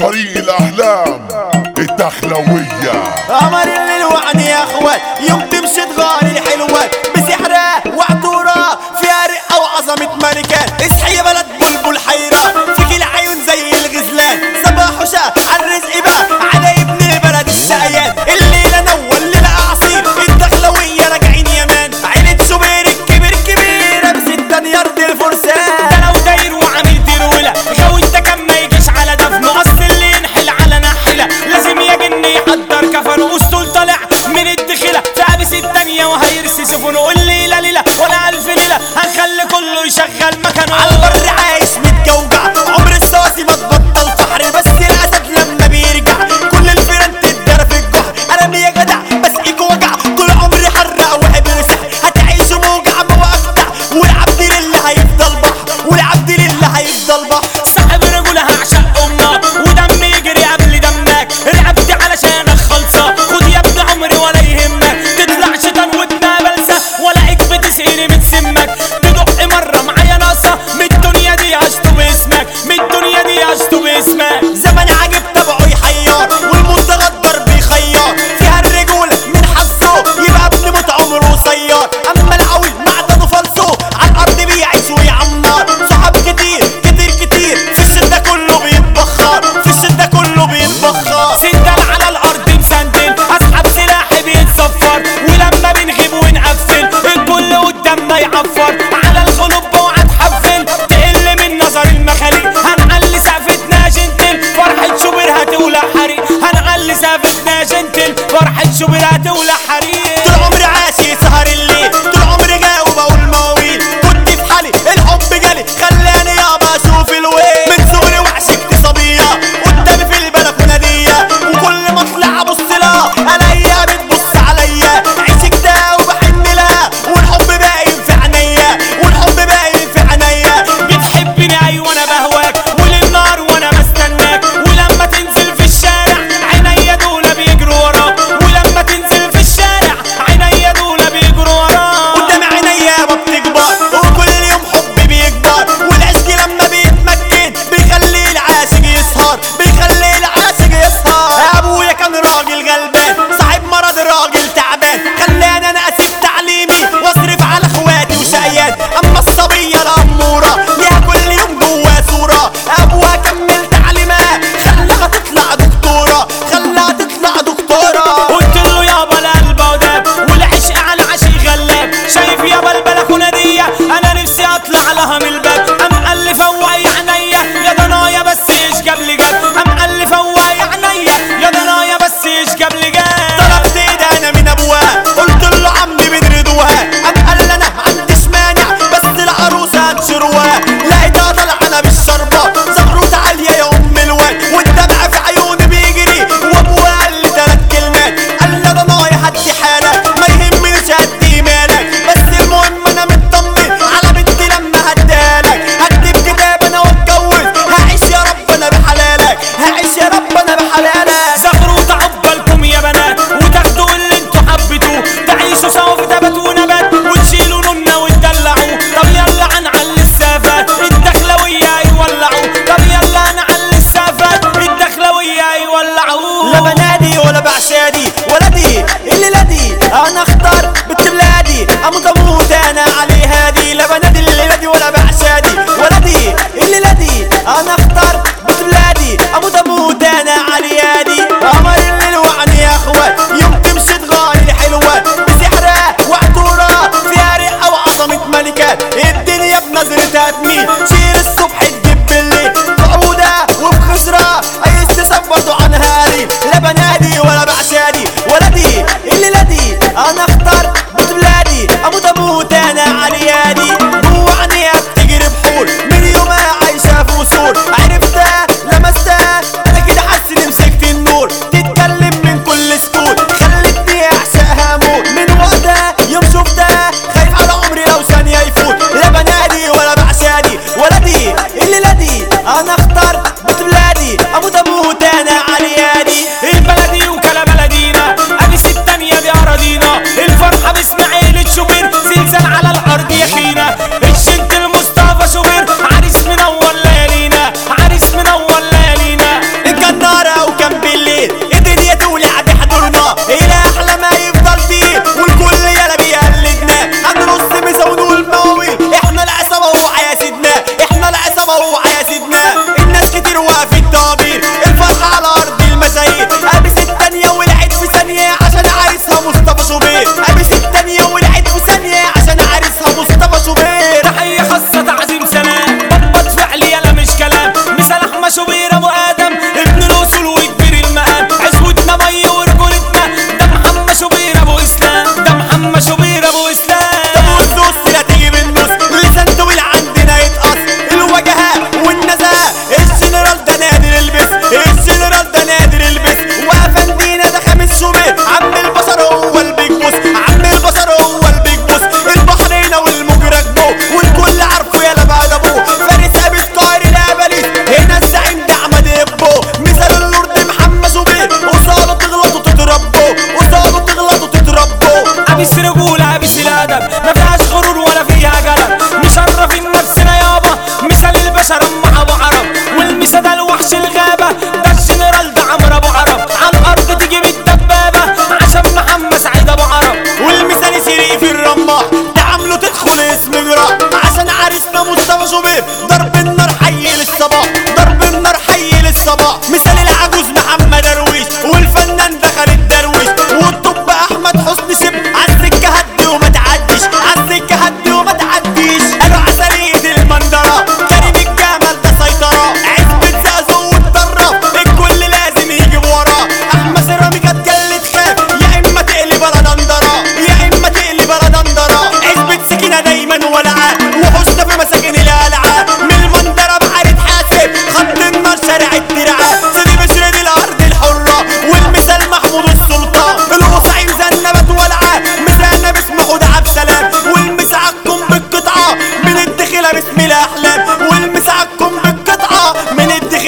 فريق الاحلام الدخلوية قمر الليل وعني يا اخوان يوم تمشي تغاري الحلوان بسحرها وعطورة فيها رقة وعظمة ملكان اصحي يا بلد بلبل حيران فيك العيون زي الغزلان صباح وشاء عالرزق بقى على ابن بلد الشقيان الليلة نول الليلة عصير الدخلوية راجعين يمان عيلة شوبير الكبير كبيرة بستة يارد الفرسان ده لو داير وعامل تروله غاوي انت كان ما يجيش على دفن اصل اللي ينحل على نحله لازم يا جن يحضر كفن واسطول طالع من الدخله فابس الدنيا وهيرسي سفن قول ليله ليله ولا الف ليله هنخلي كله يشغل مكانه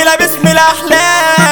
رجاله باسم الاحلام